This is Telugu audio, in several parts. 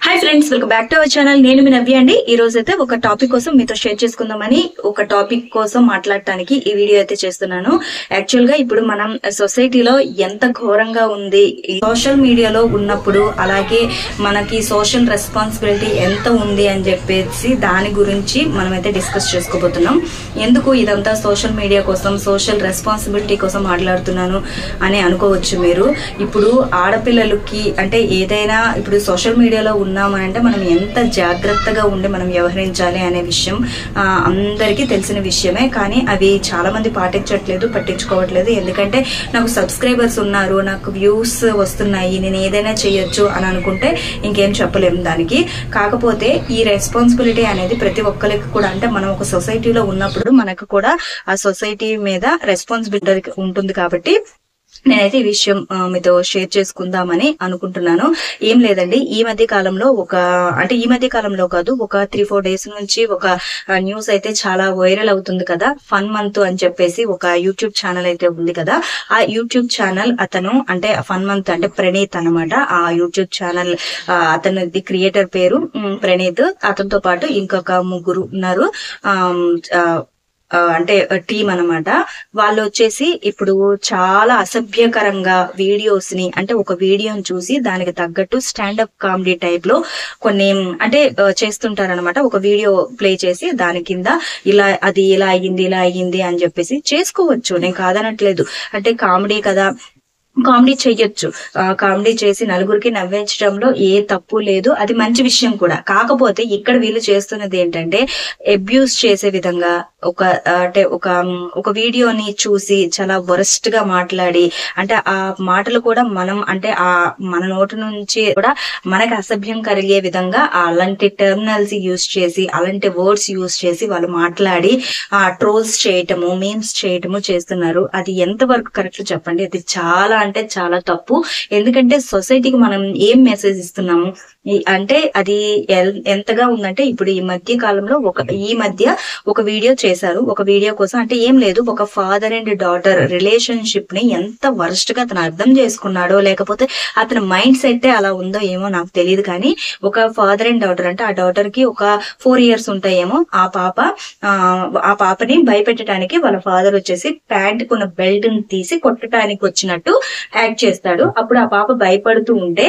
hi friends welcome back to our channel నేను మీ నవ్య అండి ఈ రోజు అయితే ఒక టాపిక్ కోసం మీతో షేర్ చేసుకుందామని ఒక టాపిక్ కోసం మాట్లాడటానికి ఈ వీడియో అయితే చేస్తున్నాను యాక్చువల్ గా ఇప్పుడు మనం సొసైటీలో ఎంత ఘోరంగా ఉంది సోషల్ మీడియాలో ఉన్నప్పుడు అలాగే మనకి సోషల్ రెస్పాన్సిబిలిటీ ఎంత ఉంది అని చెప్పేసి దాని గురించి మనం అయితే డిస్కస్ చేసుకోబోతున్నాం ఎందుకు ఇదంతా సోషల్ మీడియా కోసం సోషల్ రెస్పాన్సిబిలిటీ కోసం మాట్లాడుతున్నాను అని అనుకోవచ్చు మీరు ఇప్పుడు ఆడపిల్లలకి అంటే ఏదైనా ఇప్పుడు సోషల్ మీడియాలో ఉన్నామని అంటే మనం ఎంత జాగ్రత్తగా ఉండి మనం వ్యవహరించాలి అనే విషయం ఆ, అందరికీ తెలిసిన విషయమే కానీ అవి చాలా మంది పాటించట్లేదు పట్టించుకోవట్లేదు ఎందుకంటే నాకు సబ్స్క్రైబర్స్ ఉన్నారు నాకు వ్యూస్ వస్తున్నాయి నేను ఏదైనా చేయొచ్చు అని అనుకుంటే ఇంకేం చెప్పలేము దానికి కాకపోతే ఈ రెస్పాన్సిబిలిటీ అనేది ప్రతి ఒక్కరికి కూడా అంటే మనం ఒక సొసైటీలో ఉన్నప్పుడు మనకు కూడా ఆ సొసైటీ మీద రెస్పాన్సిబిలిటీ ఉంటుంది కాబట్టి నేనైతే ఈ విషయం ఆ, మీతో షేర్ చేసుకుందామని అనుకుంటున్నాను ఏం లేదండి ఈ మధ్య కాలంలో ఒక అంటే ఈ మధ్య కాలంలో కాదు ఒక త్రీ ఫోర్ డేస్ నుంచి ఒక న్యూస్ అయితే చాలా వైరల్ అవుతుంది కదా ఫన్ మంత్ అని చెప్పేసి ఒక యూట్యూబ్ ఛానల్ అయితే ఉంది కదా ఆ యూట్యూబ్ ఛానల్ అతను అంటే ఫన్ మంత్ అంటే ప్రణీత్ అన్నమాట ఆ యూట్యూబ్ ఛానల్ అతను క్రియేటర్ పేరు ఉమ్, ప్రణీత్ అతనితో పాటు ఇంకొక ముగ్గురు ఉన్నారు ఆమ్, ఆ, ఆ, అంటే టీం అన్నమాట వాళ్ళు వచ్చేసి ఇప్పుడు చాలా అసభ్యకరంగా వీడియోస్ ని అంటే ఒక వీడియోని చూసి దానికి తగ్గట్టు స్టాండప్ కామెడీ టైప్ లో కొన్ని అంటే ఆ, చేస్తుంటారన్నమాట ఒక వీడియో ప్లే చేసి దాని కింద ఇలా అది ఇలా అయ్యింది ఇలా అయ్యింది అని చెప్పేసి చేసుకోవచ్చు నేను కాదనట్లేదు అంటే కామెడీ కదా కామెడీ చెయ్యొచ్చు ఆ, కామెడీ చేసి నలుగురికి నవ్వించడంలో ఏ తప్పు లేదు అది మంచి విషయం కూడా కాకపోతే ఇక్కడ వీళ్ళు చేస్తున్నది ఏంటంటే అబ్యూస్ చేసే విధంగా ఒక ఆ, అంటే ఒక మ్, ఒక వీడియోని చూసి చాలా వరస్ట్ గా మాట్లాడి అంటే ఆ మాటలు కూడా మనం అంటే ఆ మన నోటి నుంచి కూడా మనకి అసభ్యం కలిగే విధంగా ఆ అలాంటి టెర్మినల్స్ యూజ్ చేసి అలాంటి వర్డ్స్ యూజ్ చేసి వాళ్ళు మాట్లాడి ఆ ట్రోల్స్ చేయటము మీమ్స్ చేయటము చేస్తున్నారు అది ఎంత వరకు కరెక్ట్ చెప్పండి అది చాలా అంటే చాలా తప్పు ఎందుకంటే సొసైటీకి మనం ఏం మెసేజ్ ఇస్తున్నాము ఈ- అంటే అది ఎల్- ఎంతగా ఉందంటే ఇప్పుడు ఈ మధ్య కాలంలో ఒక ఈ మధ్య ఒక వీడియో చేశారు ఒక వీడియో కోసం అంటే ఏం లేదు ఒక ఫాదర్ అండ్ డాటర్ రిలేషన్షిప్ ని ఎంత వరస్ట్ గా అతను అర్థం చేసుకున్నాడో లేకపోతే అతని మైండ్ సెట్ అలా ఉందో ఏమో నాకు తెలియదు కానీ ఒక ఫాదర్ అండ్ డాటర్ అంటే ఆ డాటర్ కి ఒక ఫోర్ ఇయర్స్ ఉంటాయేమో ఆ పాప ఆ, ఆ పాపని భయపెట్టడానికి వాళ్ళ ఫాదర్ వచ్చేసి ప్యాంట్ కొన్న బెల్ట్ ని తీసి కొట్టడానికి వచ్చినట్టు యాక్ట్ చేస్తాడు అప్పుడు ఆ పాప భయపడుతూ ఉంటే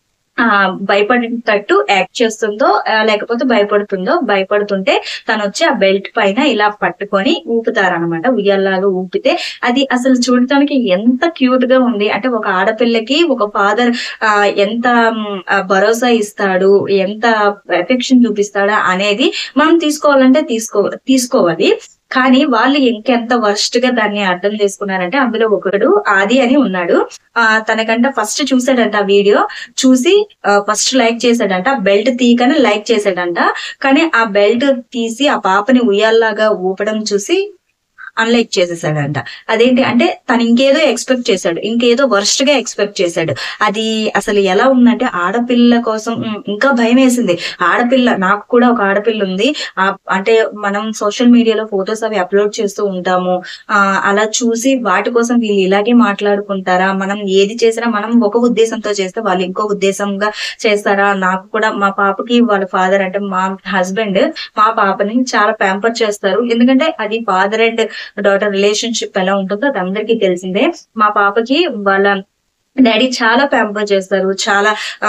ఆ భయపడేటట్టు యాక్ట్ చేస్తుందో ఆ, లేకపోతే భయపడుతుందో భయపడుతుంటే తను వచ్చి ఆ బెల్ట్ పైన ఇలా పట్టుకొని ఊపుతారనమాట ఉయ్యాలాగా ఊపితే అది అసలు చూడటానికి ఎంత క్యూట్ గా ఉంది అంటే ఒక ఆడపిల్లకి ఒక ఫాదర్ ఎంత మ్, ఆ, భరోసా ఇస్తాడు ఎంత ఎఫెక్షన్ చూపిస్తాడా అనేది మనం తీసుకోవాలంటే తీసుకో తీసుకోవాలి కానీ వాళ్ళు ఇంకెంత వర్స్ట్ గా దాన్ని అర్థం చేసుకున్నారంటే అందులో ఒకడు ఆది అని ఉన్నాడు ఆ తనకంట ఫస్ట్ చూసాడంట ఆ వీడియో చూసి ఫస్ట్ లైక్ చేశాడంట బెల్ట్ తీయకనే లైక్ చేశాడంట కానీ ఆ బెల్ట్ తీసి ఆ పాపని ఉయ్యాల్లాగా ఊపడం చూసి అన్లైక్ చేసేసాడంట అదేంటి అంటే తను ఇంకేదో ఎక్స్పెక్ట్ చేశాడు ఇంకేదో వర్స్ట్ గా ఎక్స్పెక్ట్ చేశాడు అది అసలు ఎలా ఉందంటే ఆడపిల్ల కోసం ఉమ్, ఇంకా భయం వేసింది ఆడపిల్ల నాకు కూడా ఒక ఆడపిల్ల ఉంది ఆ అంటే మనం సోషల్ మీడియాలో ఫొటోస్ అవి అప్లోడ్ చేస్తూ ఉంటాము ఆ అలా చూసి వాటి కోసం వీళ్ళు ఇలాగే మాట్లాడుకుంటారా మనం ఏది చేసినా మనం ఒక ఉద్దేశంతో చేస్తే వాళ్ళు ఇంకో ఉద్దేశంగా చేస్తారా నాకు కూడా మా పాపకి వాళ్ళ ఫాదర్ అంటే మా హస్బెండ్ మా పాపని చాలా ప్యాంపర్ చేస్తారు ఎందుకంటే అది ఫాదర్ అండ్ డాటర్ రిలేషన్షిప్ ఎలా ఉంటుందో అది అందరికీ తెలిసిందే మా పాపకి వాళ్ళ డాడీ చాలా ప్యాంపర్ చేస్తారు చాలా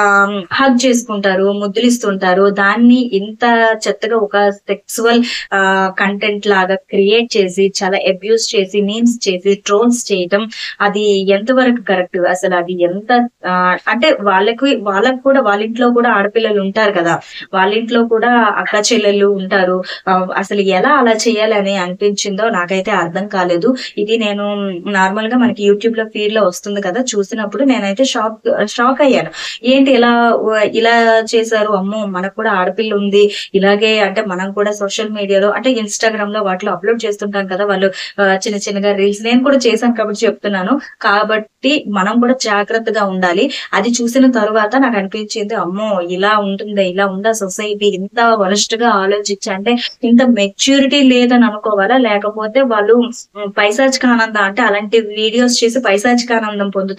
హగ్ చేసుకుంటారు ముద్దులిస్తుంటారు దాన్ని ఇంత చెత్తగా ఒక సెక్సువల్ కంటెంట్ లాగా క్రియేట్ చేసి చాలా అబ్యూస్ చేసి మీమ్స్ చేసి ట్రోల్స్ చేయటం అది ఎంతవరకు కరెక్ట్ అసలు అది ఎంత ఆ, అంటే వాళ్ళకి వాళ్ళకి కూడా వాళ్ళ ఇంట్లో కూడా ఆడపిల్లలు ఉంటారు కదా వాళ్ళ ఇంట్లో కూడా అక్క చెల్లెళ్ళు ఉంటారు ఆ, అసలు ఎలా అలా చేయాలి అని అనిపించిందో నాకైతే అర్థం కాలేదు ఇది నేను నార్మల్ గా మనకి యూట్యూబ్ లో ఫీడ్ లో వస్తుంది కదా చూసినప్పుడు నేనైతే షాక్ షాక్ అయ్యాను ఏంటి ఇలా ఇలా చేశారు అమ్మో మనకు కూడా ఆడపిల్ల ఉంది ఇలాగే అంటే మనం కూడా సోషల్ మీడియాలో అంటే ఇన్స్టాగ్రామ్ లో వాటిలో అప్లోడ్ చేస్తుంటాం కదా వాళ్ళు ఆ, చిన్న చిన్నగా రీల్స్ నేను కూడా చేశాను కాబట్టి చెప్తున్నాను కాబట్టి మనం కూడా జాగ్రత్తగా ఉండాలి అది చూసిన తర్వాత నాకు అనిపించింది అమ్మో ఇలా ఉంటుందా ఇలా ఉందా సొసైటీ ఇంత వరస్ట్ గా ఆలోచించి అంటే ఇంత మెచ్యూరిటీ లేదని అనుకోవాలా లేకపోతే వాళ్ళు ఉమ్, పైశాచిక ఆనందం అంటే అలాంటి వీడియోస్ చేసి పైశాచిక ఆనందం పొందుతున్నారని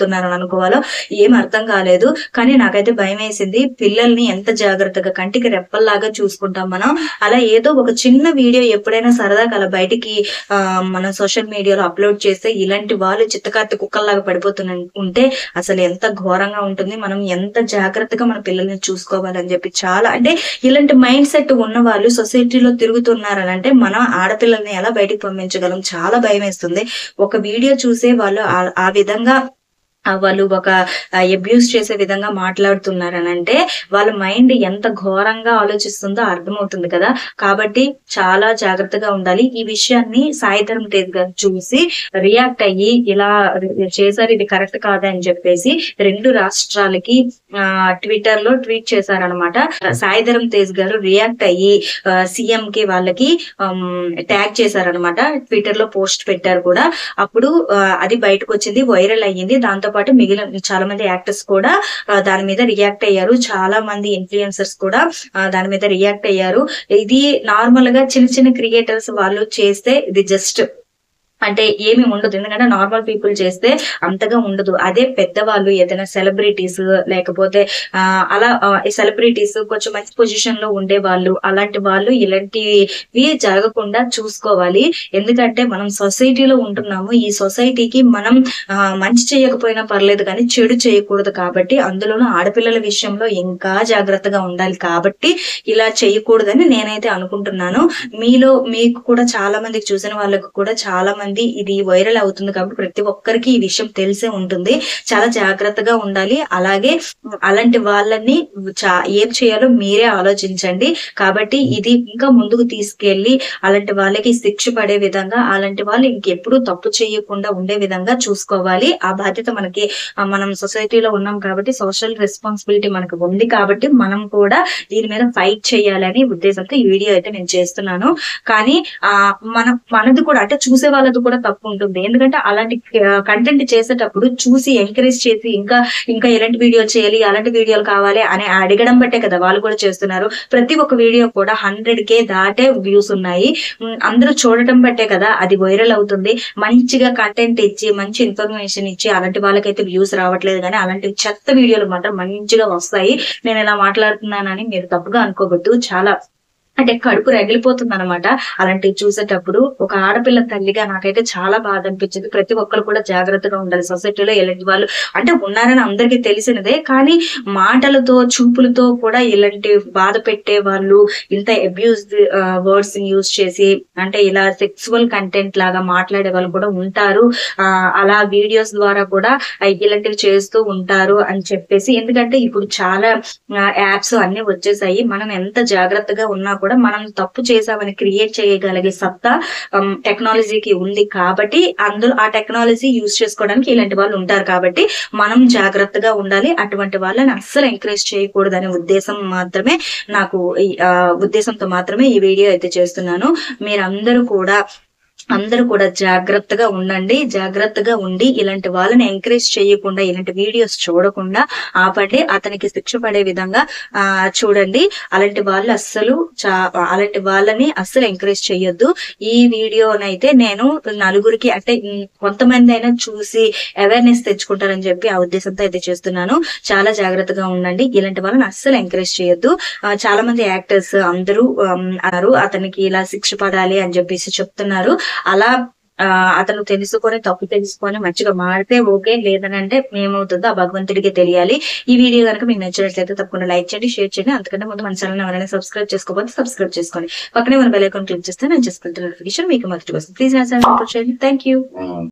ఏమనుకోవాలో ఏం అర్థం కాలేదు కానీ నాకైతే భయం వేసింది పిల్లల్ని ఎంత జాగ్రత్తగా కంటికి రెప్పల్లాగా చూసుకుంటాం మనం అలా ఏదో ఒక చిన్న వీడియో ఎప్పుడైనా సరదాగా అలా బయటికి ఆ, మనం సోషల్ మీడియాలో అప్లోడ్ చేస్తే ఇలాంటి వాళ్ళు చిత్తకార్తి కుక్కల్లాగా పడిపోతున్న ఉంటే అసలు ఎంత ఘోరంగా ఉంటుంది మనం ఎంత జాగ్రత్తగా మన పిల్లల్ని చూసుకోవాలని చెప్పి చాలా అంటే ఇలాంటి మైండ్ సెట్ ఉన్న వాళ్ళు సొసైటీలో తిరుగుతున్నారని అంటే మనం ఆడపిల్లల్ని ఎలా బయటికి పంపించగలం చాలా భయం వేస్తుంది ఒక వీడియో చూసే వాళ్ళు ఆ- ఆ విధంగా ఆ వాళ్ళు ఒక అబ్యూస్ చేసే విధంగా మాట్లాడుతున్నారని అంటే వాళ్ళ మైండ్ ఎంత ఘోరంగా ఆలోచిస్తుందో అర్థమవుతుంది కదా కాబట్టి చాలా జాగ్రత్తగా ఉండాలి ఈ విషయాన్ని సాయిధరం తేజ్ గారు చూసి రియాక్ట్ అయ్యి ఇలా చేశారు ఇది కరెక్ట్ కాదని చెప్పేసి రెండు రాష్ట్రాలకి ట్విట్టర్ లో ట్వీట్ చేశారనమాట సాయిధరం తేజ్ గారు రియాక్ట్ అయ్యి సీఎం కి వాళ్ళకి ట్యాగ్ చేశారనమాట ట్విట్టర్ లో పోస్ట్ పెట్టారు కూడా అప్పుడు ఆ, అది బయటకు వచ్చింది వైరల్ అయ్యింది దాంతో పాటు మిగిలిన చాలా మంది యాక్టర్స్ కూడా ఆ, దాని మీద రియాక్ట్ అయ్యారు చాలా మంది ఇన్ఫ్లుయెన్సర్స్ కూడా ఆ, దాని మీద రియాక్ట్ అయ్యారు ఇది నార్మల్ గా చిన్న చిన్న క్రియేటర్స్ వాళ్ళు చేస్తే ఇది జస్ట్ అంటే ఏమి ఉండదు ఎందుకంటే నార్మల్ పీపుల్ చేస్తే అంతగా ఉండదు అదే పెద్దవాళ్ళు ఏదైనా సెలబ్రిటీస్ లేకపోతే ఆ, అలా సెలబ్రిటీస్ కొంచెం మంచి పొజిషన్ లో ఉండే వాళ్ళు అలాంటి వాళ్ళు ఇలాంటివి జరగకుండా చూసుకోవాలి ఎందుకంటే మనం సొసైటీలో ఉంటున్నాము ఈ సొసైటీకి మనం ఆ, మంచి చేయకపోయినా పర్లేదు కానీ చెడు చేయకూడదు కాబట్టి అందులోనూ ఆడపిల్లల విషయంలో ఇంకా జాగ్రత్తగా ఉండాలి కాబట్టి ఇలా చేయకూడదని నేనైతే అనుకుంటున్నాను మీలో మీకు కూడా చాలా మందికి చూసిన వాళ్ళకు కూడా చాలా మంది ఇది వైరల్ అవుతుంది కాబట్టి ప్రతి ఒక్కరికి ఈ విషయం తెలిసే ఉంటుంది చాలా జాగ్రత్తగా ఉండాలి అలాగే అలాంటి వాళ్ళని చా- ఏం చేయాలో మీరే ఆలోచించండి కాబట్టి ఇది ఇంకా ముందుకు తీసుకెళ్లి అలాంటి వాళ్ళకి శిక్ష పడే విధంగా అలాంటి వాళ్ళు ఇంకెప్పుడు తప్పు చేయకుండా ఉండే విధంగా చూసుకోవాలి ఆ బాధ్యత మనకి ఆ, మనం సొసైటీలో ఉన్నాం కాబట్టి సోషల్ రెస్పాన్సిబిలిటీ మనకు ఉంది కాబట్టి మనం కూడా దీని మీద ఫైట్ చేయాలని ఉద్దేశంతో ఈ వీడియో అయితే నేను చేస్తున్నాను కానీ ఆ మన మనది కూడా అంటే చూసే వాళ్ళది కూడా తప్పు ఉంటుంది ఎందుకంటే అలాంటి కంటెంట్ చేసేటప్పుడు చూసి ఎంకరేజ్ చేసి ఇంకా ఇంకా ఎలాంటి వీడియోలు చేయాలి అలాంటి వీడియోలు కావాలి అని అడగడం బట్టే కదా వాళ్ళు కూడా చేస్తున్నారు ప్రతి ఒక్క వీడియో కూడా హండ్రెడ్ కే దాటే వ్యూస్ ఉన్నాయి ఉమ్, అందరూ చూడటం బట్టే కదా అది వైరల్ అవుతుంది మంచిగా కంటెంట్ ఇచ్చి మంచి ఇన్ఫర్మేషన్ ఇచ్చి అలాంటి వాళ్ళకైతే వ్యూస్ రావట్లేదు కానీ అలాంటి చెత్త వీడియోలు మాత్రం మంచిగా వస్తాయి నేను ఇలా మాట్లాడుతున్నానని మీరు తప్పుగా అనుకోవద్దు చాలా అంటే కడుపు రగిలిపోతుంది అనమాట అలాంటివి చూసేటప్పుడు ఒక ఆడపిల్ల తల్లిగా నాకైతే చాలా బాధ అనిపించింది ప్రతి ఒక్కరు కూడా జాగ్రత్తగా ఉండాలి సొసైటీలో ఇలాంటి వాళ్ళు అంటే ఉన్నారని అందరికీ తెలిసినదే కానీ మాటలతో చూపులతో కూడా ఇలాంటి బాధ పెట్టే వాళ్ళు ఇంత అబ్యూస్ వర్డ్స్ యూజ్ చేసి అంటే ఇలా సెక్సువల్ కంటెంట్ లాగా మాట్లాడే వాళ్ళు కూడా ఉంటారు ఆ, అలా వీడియోస్ ద్వారా కూడా ఆ, ఇలాంటివి చేస్తూ ఉంటారు అని చెప్పేసి ఎందుకంటే ఇప్పుడు చాలా యాప్స్ అన్ని వచ్చేసాయి మనం ఎంత జాగ్రత్తగా ఉన్నా కూడా మనం తప్పు చేసామని క్రియేట్ చేయగలిగే సత్తా టెక్నాలజీకి ఉంది కాబట్టి అందులో ఆ టెక్నాలజీ యూజ్ చేసుకోవడానికి ఇలాంటి వాళ్ళు ఉంటారు కాబట్టి మనం జాగ్రత్తగా ఉండాలి అటువంటి వాళ్ళని అస్సలు ఎంకరేజ్ చేయకూడదనే ఉద్దేశం మాత్రమే నాకు ఈ, ఆ, ఉద్దేశంతో మాత్రమే ఈ వీడియో అయితే చేస్తున్నాను మీరందరూ కూడా అందరూ కూడా జాగ్రత్తగా ఉండండి జాగ్రత్తగా ఉండి ఇలాంటి వాళ్ళని ఎంకరేజ్ చేయకుండా ఇలాంటి వీడియోస్ చూడకుండా ఆపండి అతనికి శిక్ష పడే విధంగా ఆ చూడండి అలాంటి వాళ్ళు అస్సలు చా- అలాంటి వాళ్ళని అస్సలు ఎంకరేజ్ చేయొద్దు ఈ వీడియోనైతే నేను నలుగురికి అంటే ఉమ్, కొంతమంది అయినా చూసి అవేర్నెస్ తెచ్చుకుంటారని చెప్పి ఆ ఉద్దేశంతో అయితే చేస్తున్నాను చాలా జాగ్రత్తగా ఉండండి ఇలాంటి వాళ్ళని అస్సలు ఎంకరేజ్ చేయొద్దు ఆ, చాలా మంది యాక్టర్స్ అందరూ ఉమ్, అన్నారు అతనికి ఇలా శిక్ష పడాలి అని చెప్పేసి చెప్తున్నారు అలా ఆ, అతను తెలుసుకొని తప్పు తెలుసుకొని మంచిగా మారితే ఓకే లేదని అంటే ఏమవుతుందో ఆ భగవంతుడికి తెలియాలి ఈ వీడియో కనుక మీకు నచ్చినట్లయితే తప్పకుండా లైక్ చేయండి షేర్ చేయండి అంతకంటే ముందు మన ఛానల్ ఎవరైనా సబ్స్క్రైబ్ చేసుకోకపోతే సబ్స్క్రైబ్ చేసుకోండి పక్కనే మన బెల్ ఐకాన్ క్లిక్ చేస్తే నేను చేసుకుంటున్న నోటిఫికేషన్ మీకు మొదటి కోసం ప్లీజ్ నా ఛానల్ చేయండి థ్యాంక్ యూ